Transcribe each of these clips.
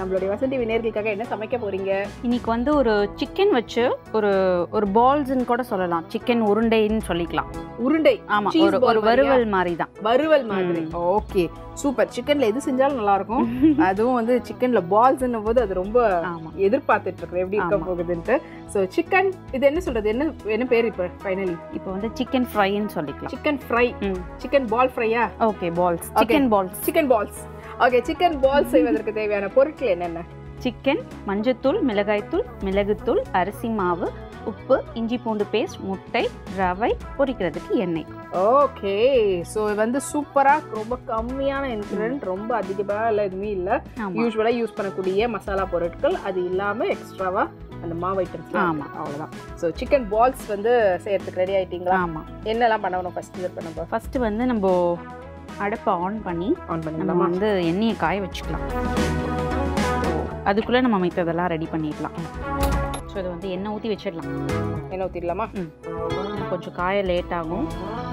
நம்மளுடைய வசந்தி வினர்களுக்காக என்ன சமைக்க போறீங்க இன்னைக்கு வந்து ஒரு சிக்கன் வச்சு ஒரு ஒரு பால்ஸ்ன்னு கூட சொல்லலாம் சிக்கன் உருண்டைன்னு சொல்லிக்கலாம் உருண்டை ஆமா Cheese ஒரு ball ஒரு மாதிரியா? வறுவல் மாதிரி தான் வறுவல் மாதிரி ஓகே சூப்பர் சிக்கன்ல எது செஞ்சாலும் நல்லா இருக்கும் அதுவும் வந்து சிக்கன்ல பால்ஸ்ன்னும் போது அது ரொம்ப ஆமா எதிர்பார்த்துட்டு இருக்கேன் எப்படி இருக்க ஆமா. போகுதுன்ட்டு ஸோ சிக்கன் இது என்ன சொல்றது என்ன என்ன பேர் இப்போ ஃபைனலி இப்போ வந்து சிக்கன் ஃப்ரைன்னு சொல்லிக்கலாம் சிக்கன் ஃப்ரை சிக்கன் பால் ஃப்ரையா okay balls Okay. Chicken balls chicken balls okay chicken balls செய்வதற்கு தேவையான பொருட்கள் என்னென்ன சிக்கன் மஞ்சத்தூள் மிளகாய்த்தூள் மிளகுத்தூள் அரிசி மாவு உப்பு இஞ்சி பூண்டு பேஸ்ட் முட்டை ரவை பொரிக்கிறதுக்கு எண்ணெய் ஓகே ஸோ வந்து சூப்பரா ரொம்ப கம்மியான இன்க்ரீடியன்ட் ரொம்ப அதிகமாக இல்லை எதுவுமே இல்லை ஆமா யூஸ்வலாக யூஸ் பண்ணக்கூடிய மசாலா பொருட்கள் அது இல்லாம எக்ஸ்ட்ராவா அந்த மாவு ஐட்டம்ஸ் ஆமா. அவ்வளோதான் ஸோ சிக்கன் பால்ஸ் வந்து செய்யறதுக்கு ரெடி ஆயிட்டீங்களா ஆமா என்னெல்லாம் பண்ணணும் ஃபர்ஸ்ட் இது பண்ண ஃபர்ஸ்ட் வந்து நம்ம அடுப்பை ஆன் பண்ணி ஆன் நம்ம பண்ணிடலாமா வந்து எண்ணெயை காய வச்சுக்கலாம் அதுக்குள்ளே நம்ம மித்ததெல்லாம் ரெடி பண்ணிடலாம் ஸோ இதை வந்து எண்ணெய் ஊற்றி வச்சிடலாம் என்ன ஊற்றிடலாமா இன்னும் கொஞ்சம் காய லேட் ஆகும்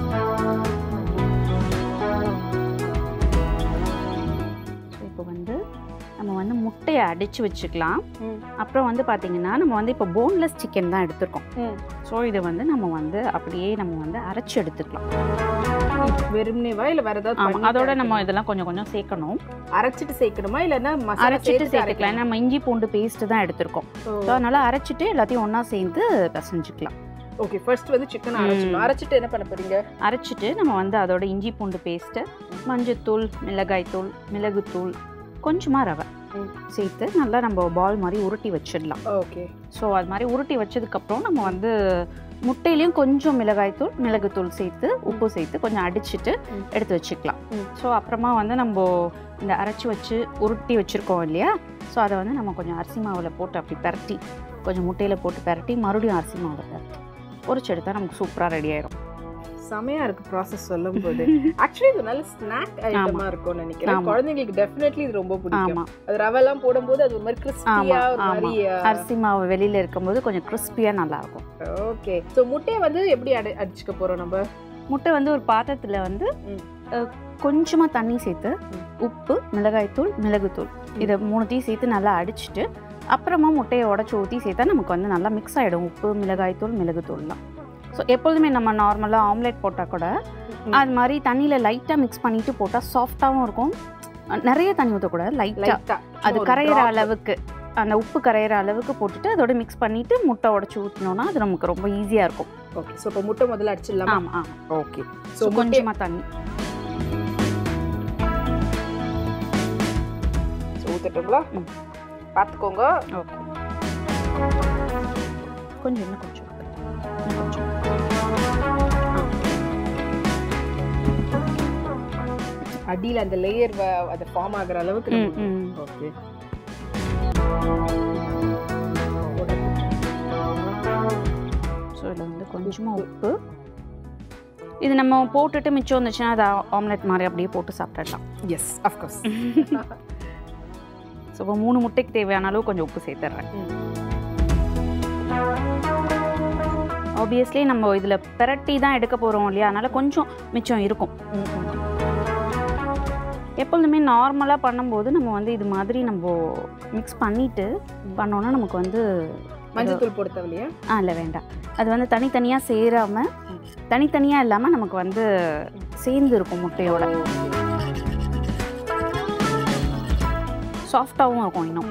ஸோ இப்போ வந்து நம்ம வந்து முட்டையை அடித்து வச்சுக்கலாம் அப்புறம் வந்து பார்த்தீங்கன்னா நம்ம வந்து இப்போ போன்லெஸ் சிக்கன் தான் எடுத்திருக்கோம் ஸோ இதை வந்து நம்ம வந்து அப்படியே நம்ம வந்து அரைச்சி எடுத்துக்கலாம் வெறுமனேவா இல்லை வேற ஏதாவது ஆமாம் பண்ணி அதோட சேர்க்கணுமா? நம்ம இதெல்லாம் கொஞ்சம் கொஞ்சம் சேர்க்கணும் அரைச்சிட்டு சேர்க்கணுமா இல்லைன்னா மசாலா அரைச்சிட்டு சேர்த்துட்டு சேர்த்துக்கலாம் ஏன்னா நம்ம இஞ்சி பூண்டு பேஸ்ட்டு தான் எடுத்திருக்கோம் ஸோ அதனால அரைச்சிட்டு எல்லாத்தையும் ஒன்றா சேர்ந்து பிசைஞ்சுக்கலாம் ஓகே ஃபர்ஸ்ட் வந்து சிக்கன் அரைச்சிடணும் ம். அரைச்சிட்டு என்ன பண்ண போறீங்க அரைச்சிட்டு நம்ம வந்து அதோட இஞ்சி பூண்டு பேஸ்ட்டு மஞ்சத்தூள் மிளகாய்த்தூள் மிளகுத்தூள் கொஞ்சமாக ரவை ம். சேர்த்து நல்லா நம்ம பால் மாதிரி உருட்டி வச்சிடலாம் ஓகே ஸோ அது மாதிரி உருட்டி வச்சதுக்கப்புறம் நம்ம வந்து முட்டையிலையும் கொஞ்சம் மிளகாய்த்தூள் மிளகுத்தூள் சேர்த்து உப்பு சேர்த்து கொஞ்சம் அடிச்சிட்டு ம். எடுத்து வச்சுக்கலாம் ம். ஸோ அப்புறமா வந்து நம்ம இந்த அரைச்சி வச்சு உருட்டி வச்சுருக்கோம் இல்லையா ஸோ அதை வந்து நம்ம கொஞ்சம் அரிசி மாவில் போட்டு அப்படி பரட்டி கொஞ்சம் முட்டையில் போட்டு பரட்டி மறுபடியும் அரிசி மாவில் பரட்டி பொரிச்சு எடுத்தால் நமக்கு சூப்பராக ரெடி ஆயிரும் செமையா இருக்கு ப்ராசஸ் சொல்லும் போது ஆக்சுவலி இது நல்ல ஸ்நாக் ஐட்டமா இருக்கும்னு நினைக்கிறேன் ஆமா. குழந்தைங்களுக்கு டெஃபினெட்லி இது ரொம்ப பிடிக்கும் ஆமாம் அது ரவெல்லாம் போடும்போது அது ஒரு மாதிரி கிறிஸ்பியா ஆமா, ஒரு ஆமா. மாதிரி அரிசி மாவு வெளியில் இருக்கும்போது கொஞ்சம் கிறிஸ்பியாக நல்லாயிருக்கும் ஓகே ஸோ முட்டையை வந்து எப்படி அடி அடிச்சுக்க போறோம் நம்ம முட்டை வந்து ஒரு பாத்திரத்தில் வந்து ம். கொஞ்சமாக தண்ணி சேர்த்து ம். உப்பு மிளகாய்த்தூள் மிளகுத்தூள் இதை மூணுத்தையும் சேர்த்து நல்லா அடிச்சிட்டு அப்புறமா முட்டையை உடச்சி ஊற்றி சேர்த்தா நமக்கு வந்து நல்லா மிக்ஸ் ஆகிடும் உப்பு மிளகாய்த்தூள் மிளகுத்தூள்லாம் ஸோ எப்பொழுதுமே நம்ம நார்மலாக ஆம்லெட் போட்டால் கூட ம். அது மாதிரி தண்ணியில் லைட்டாக மிக்ஸ் பண்ணிட்டு போட்டால் சாஃப்டாகவும் இருக்கும் நிறைய தண்ணி ஊற்றக்கூடாது லைட்டாக லைட்டா அது கரையிற அளவுக்கு அந்த உப்பு கரையிற அளவுக்கு போட்டுட்டு அதோட மிக்ஸ் பண்ணிட்டு முட்டை உடச்சி ஊற்றினோன்னா அது நமக்கு ரொம்ப ஈஸியாக இருக்கும் ஓகே ஸோ இப்போ முட்டை முதல்ல அடிச்சிடலாமா ஆமாம் ஆமாம் ஓகே ஸோ ஸோ கொஞ்சம் கொஞ்சமாக தண்ணி ஊற்றட்டுங்களா ம். பார்த்துக்கோங்க ஓகே கொஞ்சம் இன்னும் கொஞ்சம் இன்னும் கொஞ்சம் அடியில் அந்த லேயர் அது ஃபார்ம் ஆகுற அளவுக்கு ம், நம்ம- ம். ஓகே ஸோ இதில் வந்து கொஞ்சமாக உப்பு இது நம்ம போட்டுட்டு மிச்சம் வந்துச்சுன்னா அது ஆம்லெட் மாதிரி அப்படியே போட்டு சாப்பிட்டுடலாம் எஸ் அஃப்கோர்ஸ் ஸோ இப்போ மூணு முட்டைக்கு தேவையான அளவு கொஞ்சம் உப்பு சேர்த்துட்றேன் ஆப்வியஸ்லி நம்ம இதில் பெரட்டி தான் எடுக்க போகிறோம் இல்லையா அதனால் கொஞ்சம் மிச்சம் இருக்கும் எப்பொழுதுமே நார்மலாக பண்ணும்போது நம்ம வந்து இது மாதிரி நம்ம மிக்ஸ் பண்ணிட்டு பண்ணோன்னா நமக்கு வந்து மஞ்சத்தூள் போட தேவையில்லையா ஆ இல்லை வேண்டாம் அது வந்து தனித்தனியாக சேராம தனித்தனியாக இல்லாமல் நமக்கு வந்து சேர்ந்து இருக்கும் முட்டையோட சாஃப்டாகவும் இருக்கும் இன்னும்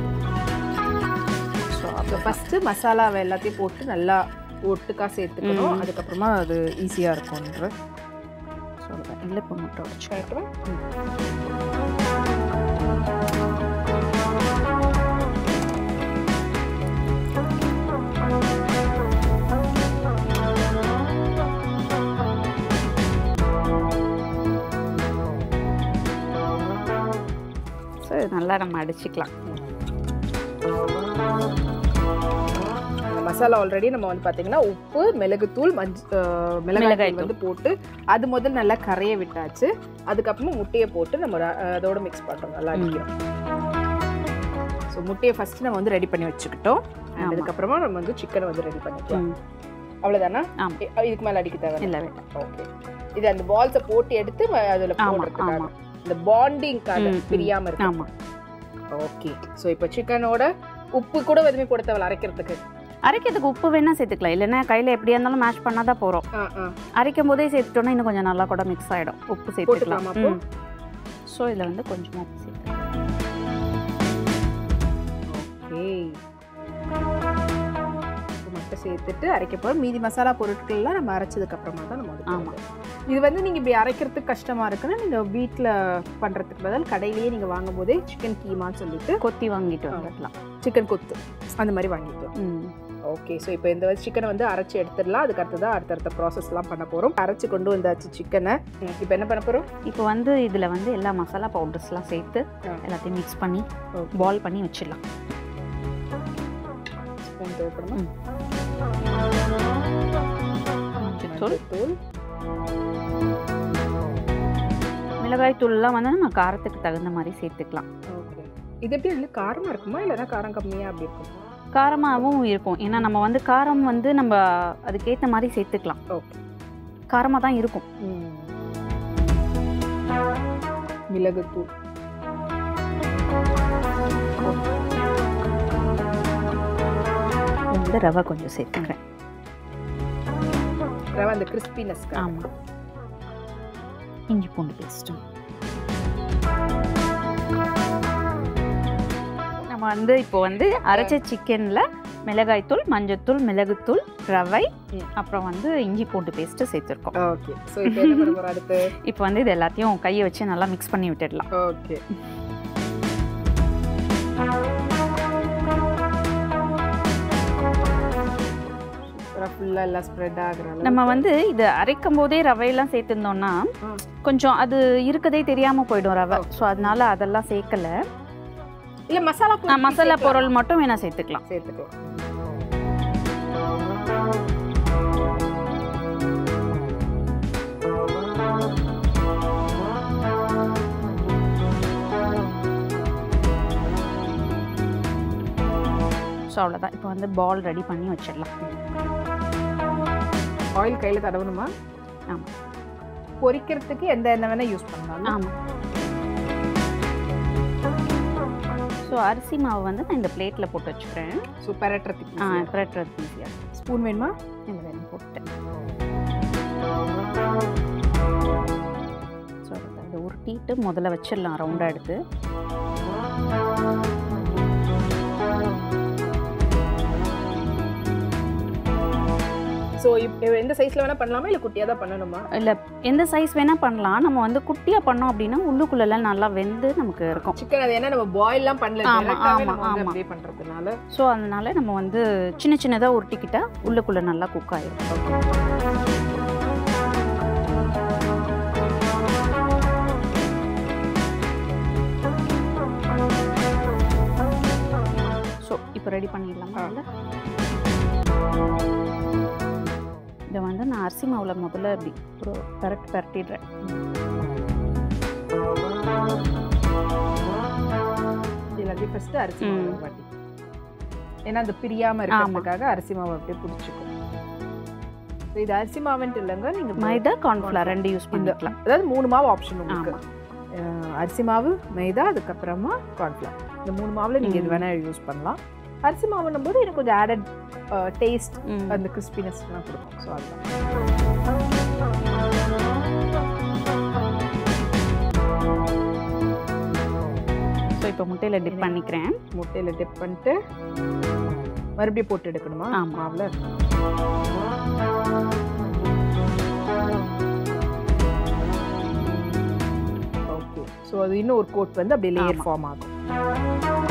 ஸோ ஸோ அப்போ ஃபஸ்ட்டு மசாலாவை எல்லாத்தையும் போட்டு நல்லா ஒட்டுக்கா சேர்த்துக்கணும் ம். அதுக்கப்புறமா அது ஈஸியாக இருக்கும்ன்ற சொல்லுவேன் இல்லை இப்போ முட்டை உடச்சு கரெக்டாக ஸோ இது நல்லா நம்ம அடிச்சுக்கலாம் அந்த மசாலா ஆல்ரெடி நம்ம வந்து பார்த்தீங்கன்னா உப்பு மிளகுத்தூள் மஞ்ச அஹ், மிளகாய் மிளகாய்த்தூள். வந்து போட்டு அது முதல் நல்லா கரைய விட்டாச்சு அதுக்கப்புறமா முட்டையை போட்டு நம்ம ர- அதோட மிக்ஸ் பண்ணுறோம் நல்லா ம். அடிக்கிறோம் ஸோ முட்டையை ஃபர்ஸ்ட் நம்ம வந்து ரெடி பண்ணி வச்சுக்கிட்டோம் And ஆமா. அதுக்கப்புறமா நம்ம வந்து சிக்கனை வந்து ரெடி பண்ணிக்கலாம் ம். அவ்வளோதானா ஆமா. இ- இதுக்கு மேலே அடிக்க தேவை இல்லை வேண்டாம் ஓகே இது அந்த பால்ஸை போட்டு எடுத்து ம- அதுல ஆமா, போடுறதுக்காக ஆமா. இந்த பாண்டிங்காக ம், ம். பிரியாம இருக்கு ஆமாம் ஓகே ஸோ இப்போ சிக்கனோட உப்பு கூட எதுவுமே போட தேவையில்ல அரைக்கிறதுக்கு அரைக்கிறதுக்கு உப்பு வேணா சேர்த்துக்கலாம் இல்லைன்னா கையில் எப்படியா இருந்தாலும் மேஷ் பண்ணால் தான் போகிறோம் ஆ ஆ அரைக்கும் போதே சேர்த்துட்டோம்னா இன்னும் கொஞ்சம் நல்லா கூட மிக்ஸ் ஆகிடும் உப்பு சேர்த்துக்கலாம் போட்டுக்கலாமா அப்போ? ஸோ இதில் வந்து கொஞ்சமாக உப்பு சேர்த்து ஓகே உப்பு மட்டும் சேர்த்துட்டு அரைக்க போகிறோம் மீதி மசாலா பொருட்கள்லாம் நம்ம அரைச்சதுக்கு அப்புறமா தான் நம்ம வந்து ஆமா. போடுறது. இது வந்து நீங்கள் இப்படி அரைக்கிறதுக்கு கஷ்டமாக இருக்குன்னா நீங்கள் வீட்டில் பண்ணுறதுக்கு பதில் கடையிலேயே நீங்கள் வாங்கும் போதே சிக்கன் கீமான்னு சொல்லிட்டு கொத்தி வாங்கிட்டு ஆ. வந்துடலாம் சிக்கன் கொத்து அந்த மாதிரி வாங்கிக்கலாம் ம் ஓகே ஸோ இப்போ இந்த சிக்கனை வந்து அரைச்சி எடுத்துடலாம் அதுக்கு அடுத்ததான் அடுத்தடுத்த ப்ராசஸ்லாம் பண்ண போகிறோம் அரைச்சி கொண்டு வந்தாச்சு சிக்கனை இப்போ என்ன பண்ண போகிறோம் இப்போ வந்து இதில் வந்து எல்லா மசாலா பவுடர்ஸ்லாம் சேர்த்து ஆ. எல்லாத்தையும் மிக்ஸ் பண்ணி ஓகே பால் பண்ணி வச்சிடலாம் ஸ்பூன் தேவைப்படுமா ம். மஞ்சத்தூள் தூள் மிளகாய் தூள்லாம் வந்து நம்ம காரத்துக்கு தகுந்த மாதிரி சேர்த்துக்கலாம் ஓகே இது எப்படி இல்லை காரமாக இருக்குமா இல்லைன்னா காரம் கம்மியாக அப்படி இருக்கும் காரமாகவும் இருக்கும் ஏன்னா நம்ம வந்து காரம் வந்து நம்ம அதுக்கேற்ற மாதிரி சேர்த்துக்கலாம் ஓகே காரமாக தான் இருக்கும் மிளகுத்தூள் இந்த ரவை கொஞ்சம் சேர்த்துக்கிறேன் ரவை அந்த கிறிஸ்பினஸ் ஆமாம் இஞ்சி பூண்டு பேஸ்ட்டு நம்ம வந்து இப்போ வந்து அரைச்ச சிக்கனில் மிளகாய்த்தூள் மஞ்சத்தூள் மிளகுத்தூள் ரவை ம். அப்புறம் வந்து இஞ்சி பூண்டு பேஸ்ட்டு சேர்த்துருக்கோம் ஓகே ஸோ இப்போ என்ன பண்ண போகிறோம் அடுத்து இப்போ வந்து இது எல்லாத்தையும் கையை வச்சு நல்லா மிக்ஸ் பண்ணி விட்டுடலாம் ஓகே சூப்பராக ஃபுல்லாக எல்லாம் ஸ்ப்ரெட் ஆகுற நம்ம வந்து இது அரைக்கும் போதே ரவையெல்லாம் சேர்த்துருந்தோம்னா ஆ. கொஞ்சம் அது இருக்கதே தெரியாமல் போயிடும் ரவை ஓ. ஸோ அதனால அதெல்லாம் சேர்க்கல இல்லை மசாலா ஆ, பொருள் மசாலா பொருள் மட்டும் வேணால் சேர்த்துக்கலாம் சேர்த்துக்கலாம் ஸோ அவ்வளோதான் இப்போ வந்து பால் ரெடி பண்ணி வச்சிடலாம் ஆயில் கையில் தடவணுமா ஆமாம் பொரிக்கிறதுக்கு எந்த எண்ணெய் வேணால் யூஸ் பண்ணலாம் ஆமாம் ஸோ அரிசி மாவு வந்து நான் இந்த பிளேட்டில் போட்டு வச்சுக்கிறேன் ஸோ பெரட்டுறதுக்கு ஆ easy-ஆ. பிரட்டுறது ஈஸியாக ஸ்பூன் வேணுமா இந்த வேணும் போட்டுட்டேன் ஸோ அதை உருட்டிட்டு முதல்ல வச்சிடலாம் ரவுண்டாக எடுத்து ஸோ இப்போ எந்த சைஸில் வேணால் பண்ணலாமா இல்லை குட்டியாக தான் பண்ணணுமா இல்லை எந்த சைஸ் வேணால் பண்ணலாம் நம்ம வந்து குட்டியாக பண்ணோம் அப்படின்னா உள்ளுக்குள்ளெல்லாம் நல்லா வெந்து நமக்கு இருக்கும் சிக்கன் அது என்ன நம்ம பாயில்லாம் பண்ணல ஆமா, direct-ஆவே ஆமா, நம்ம வந்து ஆமா. அப்படியே பண்ணுறதுனால ஸோ அதனால நம்ம வந்து சின்ன சின்னதாக உருட்டிக்கிட்டா உள்ளுக்குள்ளே நல்லா குக் ஆயிடும் ஸோ இப்போ ரெடி பண்ணிடலாமா ஆ. இல்லை இதை வந்து நான் அரிசி மாவில் முதல்ல இப்படி ஒரு பரட்டு பரட்டிடுறேன் எல்லாத்தையும் ஃபஸ்ட்டு அரிசி ம். மாவு வாட்டி ஏன்னா அந்த பிரியாமல் இருக்கிறதுக்காக அரிசி மாவு அப்படியே பிடிச்சிக்கும் ஸோ இது அரிசி மாவுன்ட்டு இல்லைங்க நீங்கள் மைதா கார்ன்ஃப்ளவர் ரெண்டு யூஸ் பண்ணிக்கலாம் அதாவது மூணு மாவு ஆப்ஷன் உங்களுக்கு ஆமாம் அஹ் அரிசி மாவு மைதா அதுக்கப்புறமா கார்ன்ஃப்ளவர் இந்த மூணு மாவில் நீங்கள் எது ம். வேணால் யூஸ் பண்ணலாம் அரிசி மாவுன்னும் போது எனக்கு கொஞ்சம் ஆடட் டேஸ்ட் ம். அந்த கிறிஸ்பினஸ்லாம் கொடுக்கும் ஸோ அதுதான் ஸோ இப்போ முட்டையில் டிப் பண்ணிக்கிறேன் முட்டையில் டிப் பண்ணிட்டு மறுபடியும் போட்டு எடுக்கணுமா ஆமா. மாவில் ஓகே ஸோ அது இன்னும் ஒரு கோட் வந்து அப்படியே லேயர் ஆமா. ஃபார்ம் ஆகும்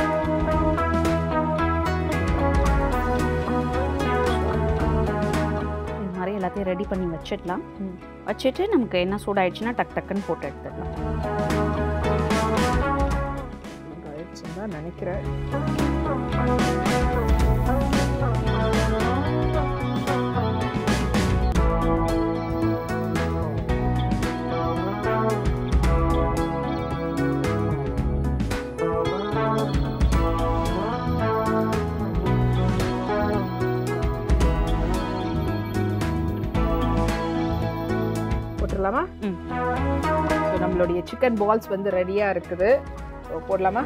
இது மாதிரி எல்லாத்தையும் ரெடி பண்ணி வச்சிடலாம் ம். வச்சுட்டு நமக்கு என்ன சூடாயிடுச்சுன்னா டக் டக்குன்னு போட்டு எடுத்துடலாம் ஆயிடுச்சுன்னு தான் நினைக்கிறேன் போட்டுடலாமா ம். ஸோ நம்மளுடைய சிக்கன் பால்ஸ் வந்து ரெடியாக இருக்குது ஓ, போடலாமா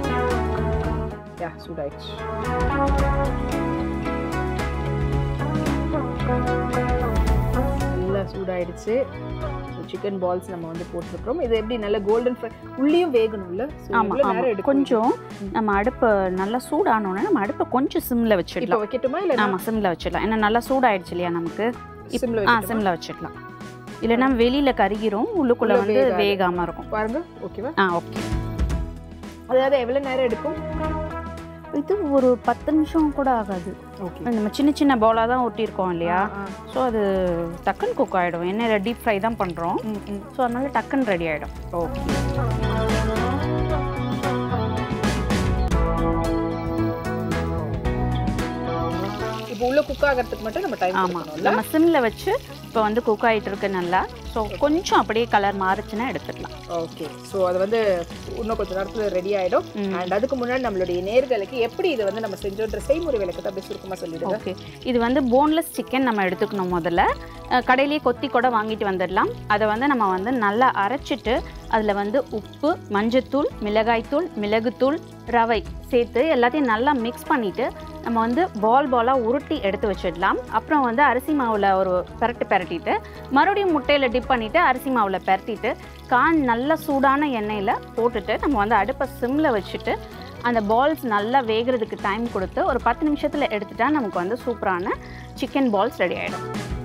யா சூடாயிடுச்சு நல்லா சூடாயிடுச்சு சிக்கன் பால்ஸ் நம்ம வந்து போட்டிருக்கிறோம் இது எப்படி நல்ல கோல்டன் ஃப்ரை உள்ளியும் வேகணும்ல So, ஆமா எவ்வளவு ஆமா நேரம் எடுக்கும் கொஞ்சம் நம்ம அடுப்பை நல்லா சூடானோடனே நம்ம அடுப்பை கொஞ்சம் சிம்ல இப்போ வச்சிடலாம் வைக்கட்டுமா இல்ல ஆமா சிம்ல வச்சிடலாம் ஏன்னா நல்லா சூடாயிடுச்சு இல்லையா நமக்கு இப்- சிம்ல ஆ வைக்கட்டுமா சிம்ல வச்சிடலாம் இல்லைன்னா வெளியில கருகிரும் உள்ளுக்குள்ள உள்ள வந்து வேகாது. வேகாம இருக்கும் பாருங்க ஓகேவா ஆ ஓகே அதாவது எவ்வளவு நேரம் எடுக்கும் இது ஒரு பத்து நிமிஷம் கூட ஆகாது ஓகே நம்ம சின்ன சின்ன பவுலாக தான் ஒட்டியிருக்கோம் இல்லையா ஸோ அது டக்குன்னு குக் ஆகிடும் எண்ணெயில் டீப் ஃப்ரை தான் பண்ணுறோம் ம் ம் ஸோ அதனால டக்குன்னு ரெடி ஆகிடும் ஓகே இப்போ உள்ள குக் ஆகிறதுக்கு மட்டும் நம்ம டைம் ஆமாம் கொடுக்கணும்ல நம்ம சிம்மில் வச்சு இப்போ வந்து குக் ஆகிட்டு இருக்கு நல்லா ஸோ கொஞ்சம் அப்படியே கலர் மாறுச்சுன்னா எடுத்துக்கலாம் ஓகே ஸோ அது வந்து இன்னும் கொஞ்ச நேரத்தில் ரெடி ஆயிடும் ம். அண்ட் அதுக்கு முன்னாடி நம்மளுடைய நேர்களுக்கு எப்படி இதை வந்து நம்ம செஞ்சோன்ற செய்முறை விளக்கத்தை அப்படியே சுருக்கமாக சொல்லிடுங்க ஓகே இது வந்து போன்லெஸ் சிக்கன் நம்ம எடுத்துக்கணும் முதல்ல அஹ் கடையிலேயே கொத்தி கூட வாங்கிட்டு வந்துடலாம் அதை வந்து நம்ம வந்து நல்லா அரைச்சிட்டு அதில் வந்து உப்பு மஞ்சத்தூள் மிளகாய்த்தூள் மிளகுத்தூள் ரவை சேர்த்து எல்லாத்தையும் நல்லா மிக்ஸ் பண்ணிவிட்டு நம்ம வந்து பால் பாலாக உருட்டி எடுத்து வச்சிடலாம் அப்புறம் வந்து அரிசி மாவில் ஒரு பெரட்டு பெரட்டிட்டு மறுபடியும் முட்டையில் டிப் பண்ணிவிட்டு அரிசி மாவில் பெரட்டிட்டு கான் நல்லா சூடான எண்ணெயில் போட்டுட்டு நம்ம வந்து அடுப்பை சிம்மில் வச்சுட்டு அந்த பால்ஸ் நல்லா வேகிறதுக்கு டைம் கொடுத்து ஒரு பத்து நிமிஷத்தில் எடுத்துட்டா நமக்கு வந்து சூப்பரான சிக்கன் பால்ஸ் ரெடி ஆகிடும்